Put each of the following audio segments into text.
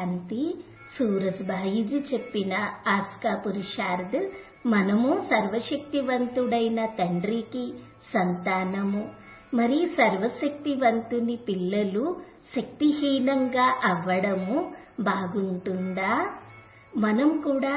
శాంతి సూరజ్బాయిజీ చెప్పిన ఆస్కా పురుషార్థ్ మనము సర్వశక్తివంతుడైన తండ్రికి సంతానము మరి సర్వశక్తివంతుని పిల్లలు శక్తిహీనంగా అవ్వడము బాగుంటుందా మనం కూడా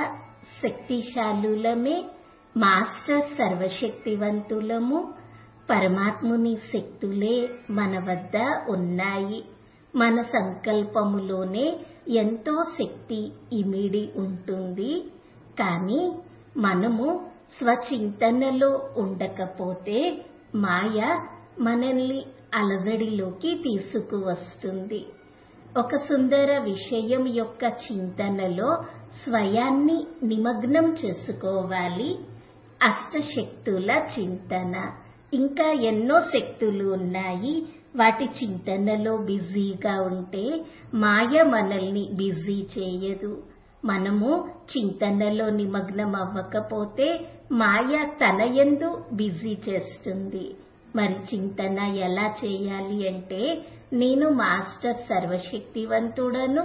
శక్తిశాలులమే మాస్టర్ సర్వశక్తివంతులము పరమాత్ముని శక్తులే మన వద్ద ఉన్నాయి మన సంకల్పములోనే ఎంతో శక్తి ఇమిడి ఉంటుంది కానీ మనము స్వచింతనలో ఉండకపోతే మాయ మనల్ని అలజడిలోకి తీసుకువస్తుంది ఒక సుందర విషయం యొక్క చింతనలో స్వయాన్ని నిమగ్నం చేసుకోవాలి అష్టశక్తుల చింతన ఇంకా ఎన్నో శక్తులు ఉన్నాయి వాటి చింతనలో బిజీగా ఉంటే మాయ మనల్ని బిజీ చేయదు మనము చింతనలో నిమగ్నం అవ్వకపోతే మాయ తనయందు బిజీ చేస్తుంది మరి చింతన ఎలా చేయాలి అంటే నేను మాస్టర్ సర్వశక్తివంతుడను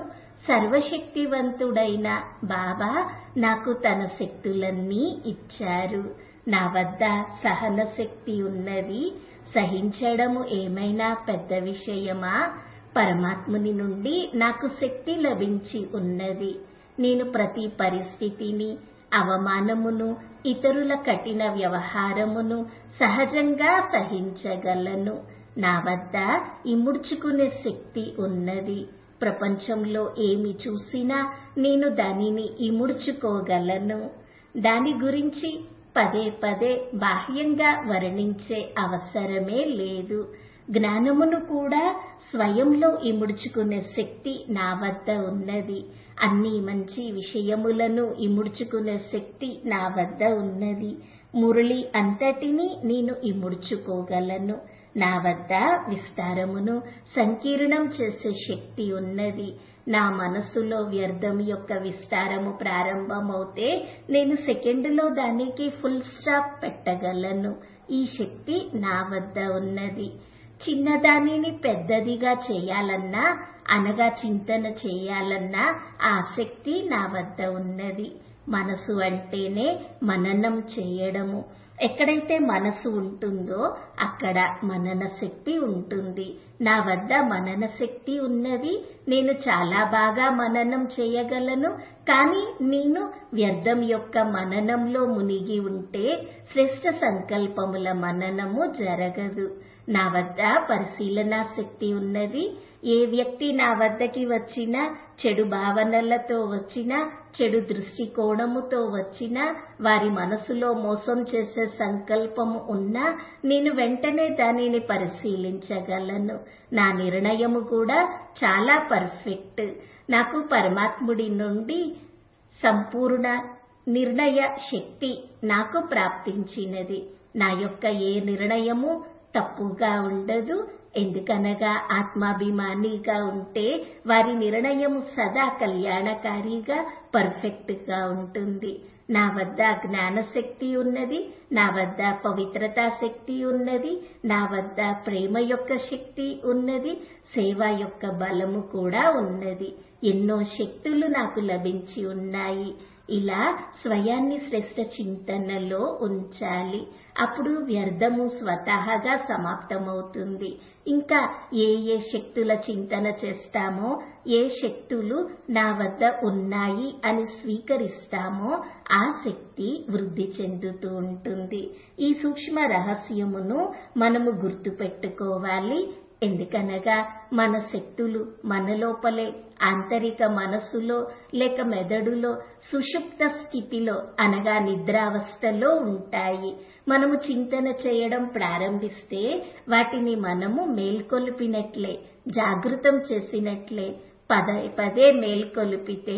సర్వశక్తివంతుడైన బాబా నాకు తన శక్తులన్నీ ఇచ్చారు నా వద్ద సహన శక్తి ఉన్నది సహించడము ఏమైనా పెద్ద విషయమా పరమాత్ముని నుండి నాకు శక్తి లభించి ఉన్నది నేను ప్రతి పరిస్థితిని అవమానమును ఇతరుల కఠిన వ్యవహారమును సహజంగా సహించగలను నా వద్ద ఇముడ్చుకునే శక్తి ఉన్నది ప్రపంచంలో ఏమి చూసినా నేను దానిని ఇముడ్చుకోగలను దాని గురించి పదే పదే బాహ్యంగా వర్ణించే అవసరమే లేదు జ్ఞానమును కూడా స్వయంలో ఇముడ్చుకునే శక్తి నా వద్ద ఉన్నది అన్ని మంచి విషయములను ఇముడ్చుకునే శక్తి నా వద్ద ఉన్నది మురళి అంతటినీ నేను ఇముడ్చుకోగలను నా వద్ద విస్తారమును సంకీర్ణం చేసే శక్తి ఉన్నది నా మనసులో వ్యర్థం యొక్క విస్తారము ప్రారంభమవుతే నేను సెకండ్లో దానికి ఫుల్ స్టాప్ పెట్టగలను ఈ శక్తి నా వద్ద ఉన్నది చిన్నదానిని పెద్దదిగా చేయాలన్నా అనగా చింతన చేయాలన్నా ఆ శక్తి నా వద్ద ఉన్నది మనసు అంటేనే మననం చేయడము ఎక్కడైతే మనసు ఉంటుందో అక్కడ మనన శక్తి ఉంటుంది నా వద్ద మనన శక్తి ఉన్నది నేను చాలా బాగా మననం చేయగలను కానీ నేను వ్యర్థం యొక్క మననంలో మునిగి ఉంటే శ్రేష్ట సంకల్పముల మననము జరగదు నా వద్ద పరిశీలన శక్తి ఉన్నది ఏ వ్యక్తి నా వద్దకి వచ్చినా చెడు భావనలతో వచ్చినా చెడు దృష్టికోణముతో వచ్చినా వారి మనసులో మోసం చేసే సంకల్పము ఉన్నా నేను వెంటనే దానిని పరిశీలించగలను నా నిర్ణయము కూడా చాలా పర్ఫెక్ట్ నాకు పరమాత్ముడి నుండి సంపూర్ణ నిర్ణయ శక్తి నాకు ప్రాప్తించినది నా యొక్క ఏ నిర్ణయము తప్పుగా ఉండదు ఎందుకనగా ఆత్మాభిమానిగా ఉంటే వారి నిర్ణయం సదా కళ్యాణకారిగా పర్ఫెక్ట్ గా ఉంటుంది నా వద్ద జ్ఞానశక్తి ఉన్నది నా వద్ద పవిత్రతా శక్తి ఉన్నది నా వద్ద ప్రేమ యొక్క శక్తి ఉన్నది సేవ యొక్క బలము కూడా ఉన్నది ఎన్నో శక్తులు నాకు లభించి ఉన్నాయి ఇలా స్వయాన్ని శ్రేష్ట చింతనలో ఉంచాలి అప్పుడు వ్యర్థము స్వతహాగా సమాప్తమవుతుంది ఇంకా ఏ ఏ శక్తుల చింతన చేస్తామో ఏ శక్తులు నా వద్ద ఉన్నాయి అని స్వీకరిస్తామో ఆ శక్తి వృద్ధి చెందుతూ ఉంటుంది ఈ సూక్ష్మ రహస్యమును మనము గుర్తుపెట్టుకోవాలి ఎందుకనగా మన శక్తులు మన లోపలే ఆంతరిక మనస్సులో లేక మెదడులో సుషుప్త స్థితిలో అనగా నిద్రావస్థలో ఉంటాయి మనము చింతన చేయడం ప్రారంభిస్తే వాటిని మనము మేల్కొల్పినట్లే జాగృతం చేసినట్లే పదే పదే మేల్కొలిపితే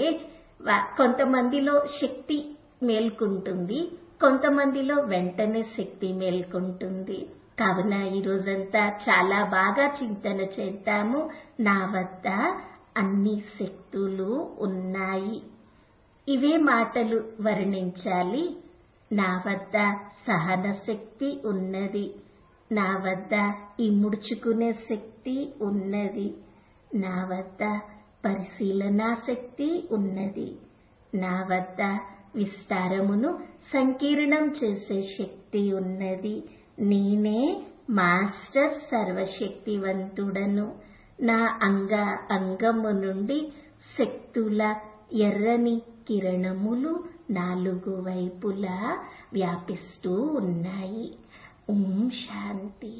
కొంతమందిలో శక్తి మేల్కుంటుంది కొంతమందిలో వెంటనే శక్తి మేల్కొంటుంది కావున ఈ రోజంతా చాలా బాగా చింతన చేద్దాము నా వద్ద అన్ని శక్తులు ఉన్నాయి ఇవే మాటలు వర్ణించాలి నా వద్ద సహన శక్తి ఉన్నది నా వద్ద ఇముడ్చుకునే శక్తి ఉన్నది నా వద్ద పరిశీలనా శక్తి ఉన్నది నా వద్ద విస్తారమును సంకీర్ణం చేసే శక్తి ఉన్నది నేనే మాస్టర్ సర్వశక్తివంతుడను నా అంగ అంగము నుండి శక్తుల ఎర్రని కిరణములు నాలుగు వైపులా వ్యాపిస్తూ ఉన్నాయి ఓం శాంతి